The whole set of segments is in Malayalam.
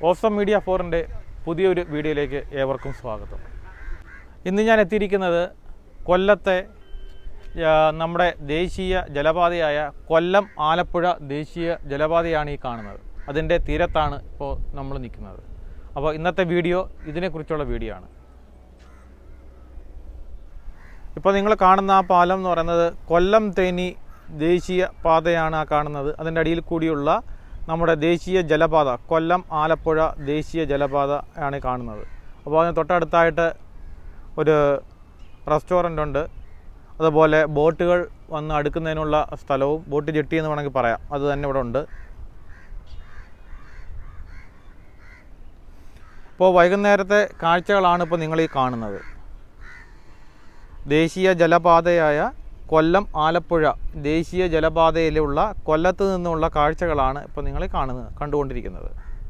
ഓസം മീഡിയ ഫോറിൻ്റെ പുതിയൊരു വീഡിയോയിലേക്ക് ഏവർക്കും സ്വാഗതം ഇന്ന് ഞാൻ എത്തിയിരിക്കുന്നത് കൊല്ലത്തെ ആ, നമ്മുടെ ദേശീയ ജലപാതയായ കൊല്ലം ആലപ്പുഴ ദേശീയ ജലപാതയാണ് ഈ കാണുന്നത് അതിൻ്റെ തീരത്താണ് ഇപ്പോൾ നമ്മൾ നിൽക്കുന്നത് അപ്പോൾ ഇന്നത്തെ വീഡിയോ ഇതിനെക്കുറിച്ചുള്ള വീഡിയോ ആണ് ഇപ്പോൾ നിങ്ങൾ കാണുന്ന ആ പാലം എന്ന് പറയുന്നത് കൊല്ലം തേനി ദേശീയ പാതയാണ് ആ കാണുന്നത് അതിൻ്റെ അടിയിൽ കൂടിയുള്ള നമ്മുടെ ദേശീയ ജലപാത കൊല്ലം ആലപ്പുഴ ദേശീയ ജലപാത ആണ് ഈ കാണുന്നത് അപ്പോൾ അതിന് തൊട്ടടുത്തായിട്ട് ഒരു റെസ്റ്റോറൻ്റ് ഉണ്ട് അതുപോലെ ബോട്ടുകൾ വന്ന് അടുക്കുന്നതിനുള്ള സ്ഥലവും ബോട്ട് ജെട്ടി എന്ന് വേണമെങ്കിൽ പറയാം അത് തന്നെ ഇവിടെ ഉണ്ട് ഇപ്പോൾ വൈകുന്നേരത്തെ കാഴ്ചകളാണ് ഇപ്പോൾ നിങ്ങൾ ഈ കാണുന്നത് ദേശീയ ജലപാതയായ കൊല്ലം ആലപ്പുഴ ദേശീയ ജലപാതയിലുള്ള കൊല്ലത്ത് നിന്നുള്ള കാഴ്ചകളാണ് ഇപ്പോൾ നിങ്ങൾ കാണുന്നത് കണ്ടുകൊണ്ടിരിക്കുന്നത്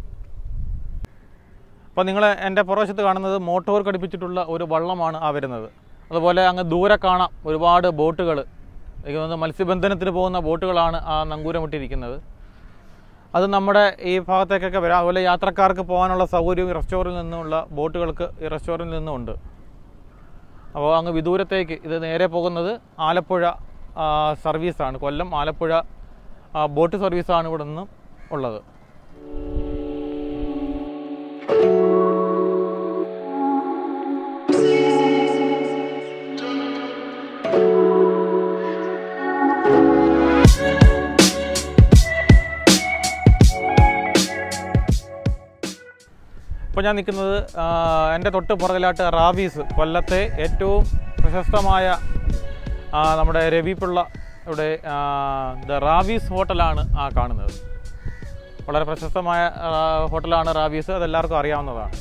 അപ്പോൾ നിങ്ങൾ എൻ്റെ പുറവശത്ത് കാണുന്നത് മോട്ടോർ ഘടിപ്പിച്ചിട്ടുള്ള ഒരു വള്ളമാണ് ആ വരുന്നത് അതുപോലെ അങ്ങ് ദൂരെ കാണാം ഒരുപാട് ബോട്ടുകൾ എനിക്ക് തോന്നുന്നു മത്സ്യബന്ധനത്തിന് പോകുന്ന ബോട്ടുകളാണ് ആ നങ്കൂരമിട്ടിരിക്കുന്നത് അത് നമ്മുടെ ഈ ഭാഗത്തേക്കൊക്കെ വരാം അതുപോലെ യാത്രക്കാർക്ക് പോകാനുള്ള സൗകര്യവും ഈ റെസ്റ്റോറൻറ്റിൽ നിന്നുള്ള ബോട്ടുകൾക്ക് ഈ റെസ്റ്റോറൻറ്റിൽ നിന്നും ഉണ്ട് അപ്പോൾ അങ്ങ് വിദൂരത്തേക്ക് ഇത് നേരെ പോകുന്നത് ആലപ്പുഴ ആ, സർവീസാണ് കൊല്ലം ആലപ്പുഴ ആ, ബോട്ട് സർവീസാണ് ഇവിടെ നിന്നും ഉള്ളത് ഇപ്പോൾ ഞാൻ നിൽക്കുന്നത് ആ, എൻ്റെ തൊട്ട് പുറകിലായിട്ട് റാവീസ് കൊല്ലത്തെ ഏറ്റവും പ്രശസ്തമായ ആ, നമ്മുടെ രവിപിള്ള ഇവിടെ ആ, ദ റാവീസ് ഹോട്ടലാണ് ആ കാണുന്നത് വളരെ പ്രശസ്തമായ ആ, ഹോട്ടലാണ് റാവീസ് അതെല്ലാവർക്കും അറിയാവുന്നതാണ്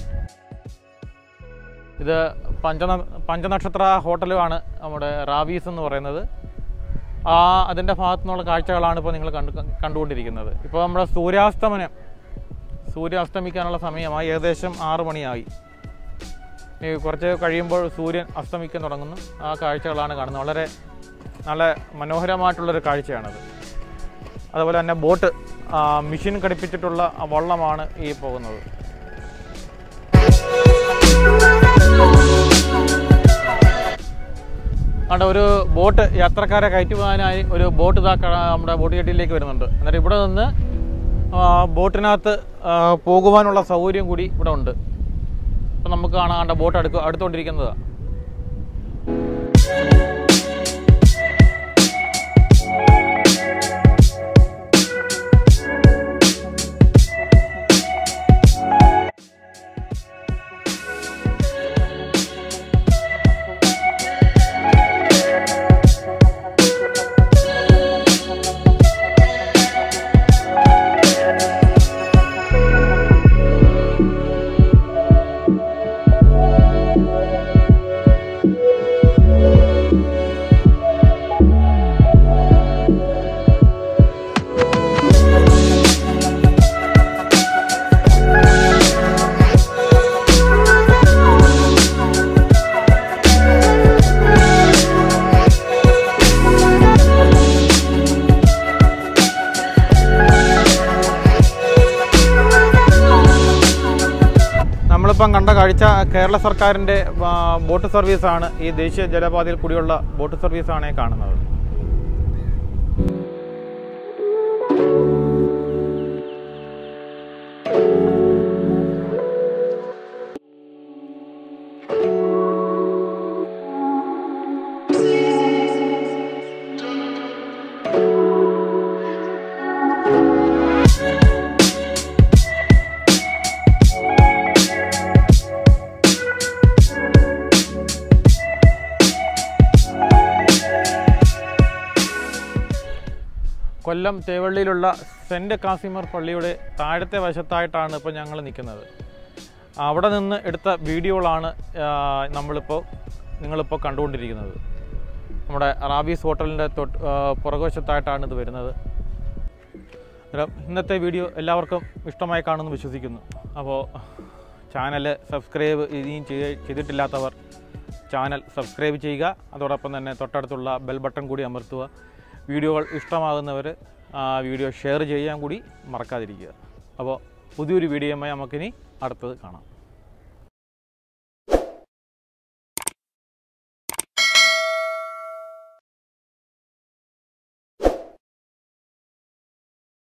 ഇത് പഞ്ചന പഞ്ചനക്ഷത്ര ഹോട്ടലുമാണ് നമ്മുടെ റാവീസ് എന്ന് പറയുന്നത് ആ അതിൻ്റെ ഭാഗത്തു നിന്നുള്ള കാഴ്ചകളാണ് ഇപ്പോൾ നിങ്ങൾ കണ്ടു കണ്ടുകൊണ്ടിരിക്കുന്നത് ഇപ്പോൾ നമ്മുടെ സൂര്യാസ്തമനം സൂര്യൻ അസ്തമിക്കാനുള്ള സമയമായി ഏകദേശം ആറ് മണിയായി ഈ കുറച്ച് കഴിയുമ്പോൾ സൂര്യൻ അസ്തമിക്കാൻ തുടങ്ങുന്നു ആ കാഴ്ചകളാണ് കാണുന്നത് വളരെ നല്ല മനോഹരമായിട്ടുള്ളൊരു കാഴ്ചയാണത് അതുപോലെ തന്നെ ബോട്ട് ആ, മെഷീൻ ഘടിപ്പിച്ചിട്ടുള്ള ആ വള്ളമാണ് ഈ പോകുന്നത് അവിടെ ഒരു ബോട്ട് യാത്രക്കാരെ കയറ്റുവാനായി ഒരു ബോട്ട് ഇതാ ക- നമ്മുടെ ബോട്ട് ജെട്ടിയിലേക്ക് വരുന്നുണ്ട് എന്നിട്ട് ഇവിടെ നിന്ന് ആ, ബോട്ടിനകത്ത് ആ, പോകുവാനുള്ള സൗകര്യം കൂടി ഇവിടെ ഉണ്ട് അപ്പം നമുക്ക് കാണാം കണ്ട ബോട്ട് അടുക്ക അടുത്തുകൊണ്ടിരിക്കുന്നതാണ് നമ്മളിപ്പം കണ്ട കാഴ്ച കേരള സർക്കാരിൻ്റെ ആ, ബോട്ട് സർവീസാണ് ഈ ദേശീയ ജലപാതയിൽ കൂടിയുള്ള ബോട്ട് സർവീസാണ് ഈ കാണുന്നത് കൊല്ലം തേവള്ളിയിലുള്ള സെൻറ്റ് കാസിമർ പള്ളിയുടെ താഴത്തെ വശത്തായിട്ടാണ് ഇപ്പോൾ ഞങ്ങൾ നിൽക്കുന്നത് അവിടെ നിന്ന് എടുത്ത വീഡിയോകളാണ് ആ, നമ്മളിപ്പോൾ നിങ്ങളിപ്പോൾ കണ്ടുകൊണ്ടിരിക്കുന്നത് നമ്മുടെ റാബീസ് ഹോട്ടലിൻ്റെ തൊട്ട് ആ, പുറകുവശത്തായിട്ടാണ് ഇത് വരുന്നത് അന്നേരം ഇന്നത്തെ വീഡിയോ എല്ലാവർക്കും ഇഷ്ടമായി കാണുമെന്ന് വിശ്വസിക്കുന്നു അപ്പോൾ ചാനൽ സബ്സ്ക്രൈബ് ഇനിയും ചെയ്യ- ചെയ്തിട്ടില്ലാത്തവർ ചാനൽ സബ്സ്ക്രൈബ് ചെയ്യുക അതോടൊപ്പം തന്നെ തൊട്ടടുത്തുള്ള ബെൽ ബട്ടൺ കൂടി അമർത്തുക വീഡിയോകൾ ഇഷ്ടമാകുന്നവർ ആ വീഡിയോ ഷെയർ ചെയ്യാൻ കൂടി മറക്കാതിരിക്കുക അപ്പോൾ പുതിയൊരു വീഡിയോയുമായി നമുക്കിനി അടുത്തത് കാണാം